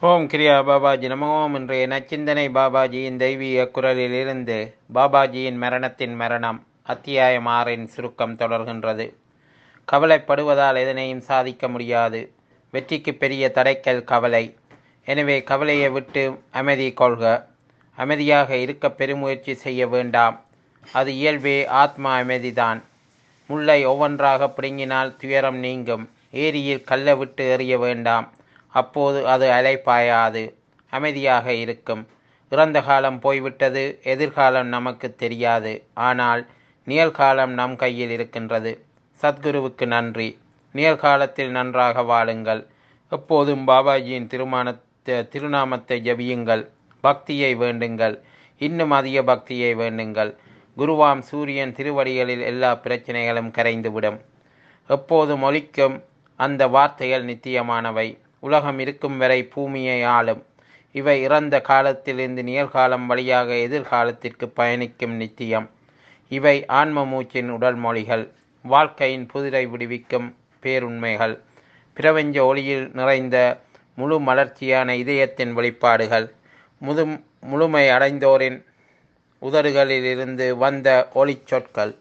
ஓம் கிரியா பாபாஜி நம ஓம் இன்றைய நச்சிந்தனை பாபாஜியின் தெய்வீக குரலிலிருந்து பாபாஜியின் மரணத்தின் மரணம் அத்தியாயம் ஆறின் சுருக்கம் தொடர்கின்றது கவலைப்படுவதால் எதனையும் சாதிக்க முடியாது வெற்றிக்கு பெரிய தடைக்கல் கவலை எனவே கவலையை விட்டு அமைதி கொள்க அமைதியாக இருக்க பெருமுயற்சி செய்ய வேண்டாம் அது இயல்பே ஆத்மா அமைதிதான் முல்லை ஒவ்வொன்றாக பிடுங்கினால் துயரம் நீங்கும் ஏரியில் கல்லை விட்டு எறிய வேண்டாம் அப்போது அது அலைப்பாயாது அமைதியாக இருக்கும் இறந்த காலம் போய்விட்டது எதிர்காலம் நமக்கு தெரியாது ஆனால் நிகழ்காலம் நம் கையில் இருக்கின்றது சத்குருவுக்கு நன்றி நிகழ்காலத்தில் நன்றாக வாழுங்கள் எப்போதும் பாபாஜியின் திருமான திருநாமத்தை ஜபியுங்கள் பக்தியை வேண்டுங்கள் இன்னும் அதிக பக்தியை வேண்டுங்கள் குருவாம் சூரியன் திருவடிகளில் எல்லா பிரச்சனைகளும் கரைந்துவிடும் எப்போதும் ஒலிக்கும் அந்த வார்த்தைகள் நித்தியமானவை உலகம் இருக்கும் வரை பூமியை ஆளும் இவை இறந்த காலத்திலிருந்து நிகழ்காலம் வழியாக எதிர்காலத்திற்கு பயணிக்கும் நித்தியம் இவை ஆன்ம மூச்சின் உடல் மொழிகள் வாழ்க்கையின் புதிரை விடுவிக்கும் பேருண்மைகள் பிரபஞ்ச ஒளியில் நிறைந்த முழு மலர்ச்சியான இதயத்தின் வெளிப்பாடுகள் முது முழுமை அடைந்தோரின் உதடுகளிலிருந்து வந்த ஒளிச் சொற்கள்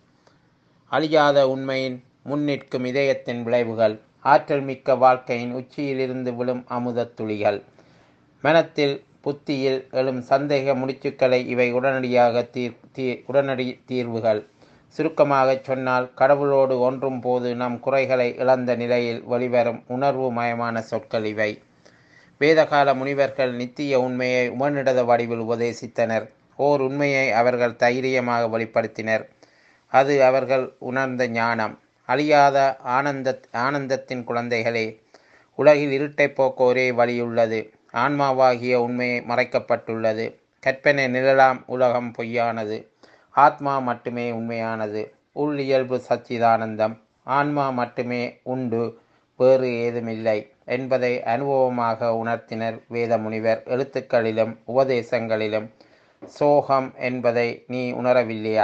அழியாத உண்மையின் முன்னிற்கும் இதயத்தின் விளைவுகள் ஆற்றல் மிக்க வாழ்க்கையின் உச்சியிலிருந்து விழும் அமுதத் துளிகள் மனத்தில் புத்தியில் எழும் சந்தேக முடிச்சுக்களை இவை உடனடியாக தீர் தீ உடனடி தீர்வுகள் சுருக்கமாகச் சொன்னால் கடவுளோடு ஒன்றும் போது நம் குறைகளை இழந்த நிலையில் வெளிவரும் உணர்வு மயமான சொற்கள் இவை வேதகால முனிவர்கள் நித்திய உண்மையை உமனிடத வடிவில் உபதேசித்தனர் ஓர் உண்மையை அவர்கள் தைரியமாக வெளிப்படுத்தினர் அது அவர்கள் உணர்ந்த ஞானம் அழியாத ஆனந்த ஆனந்தத்தின் குழந்தைகளே உலகில் இருட்டை போக்க ஒரே வழியுள்ளது ஆன்மாவாகிய உண்மையை மறைக்கப்பட்டுள்ளது கற்பனை நிழலாம் உலகம் பொய்யானது ஆத்மா மட்டுமே உண்மையானது உள் இயல்பு சச்சிதானந்தம் ஆன்மா மட்டுமே உண்டு வேறு ஏதுமில்லை என்பதை அனுபவமாக உணர்த்தினர் வேத முனிவர் எழுத்துக்களிலும் உபதேசங்களிலும் சோகம் என்பதை நீ உணரவில்லையா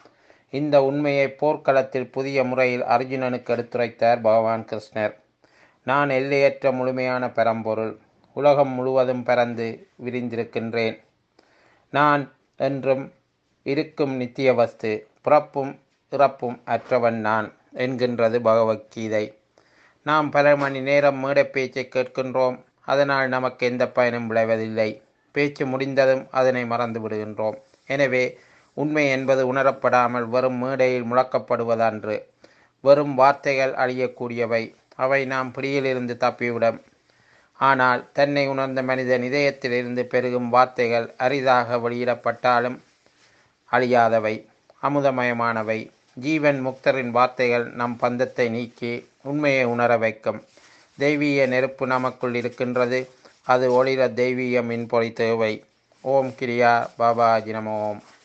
இந்த உண்மையை போர்க்களத்தில் புதிய முறையில் அர்ஜுனனுக்கு எடுத்துரைத்தார் பகவான் கிருஷ்ணர் நான் எல்லையற்ற முழுமையான பரம்பொருள் உலகம் முழுவதும் பறந்து விரிந்திருக்கின்றேன் நான் என்றும் இருக்கும் நித்திய வஸ்து பிறப்பும் இறப்பும் அற்றவன் நான் என்கின்றது பகவத்கீதை நாம் பல மணி நேரம் மேடை பேச்சை கேட்கின்றோம் அதனால் நமக்கு எந்த பயனும் விளைவதில்லை பேச்சு முடிந்ததும் அதனை மறந்து விடுகின்றோம் எனவே உண்மை என்பது உணரப்படாமல் வெறும் மேடையில் முழக்கப்படுவதன்று வெறும் வார்த்தைகள் அழியக்கூடியவை அவை நாம் பிடியிலிருந்து தப்பிவிடும் ஆனால் தன்னை உணர்ந்த மனிதன் இதயத்திலிருந்து பெருகும் வார்த்தைகள் அரிதாக வெளியிடப்பட்டாலும் அழியாதவை அமுதமயமானவை ஜீவன் முக்தரின் வார்த்தைகள் நம் பந்தத்தை நீக்கி உண்மையை உணர வைக்கும் தெய்வீக நெருப்பு நமக்குள் இருக்கின்றது அது ஒளிர தெய்வீக மின்பொறி தேவை ஓம் கிரியா பாபா ஜினமோம்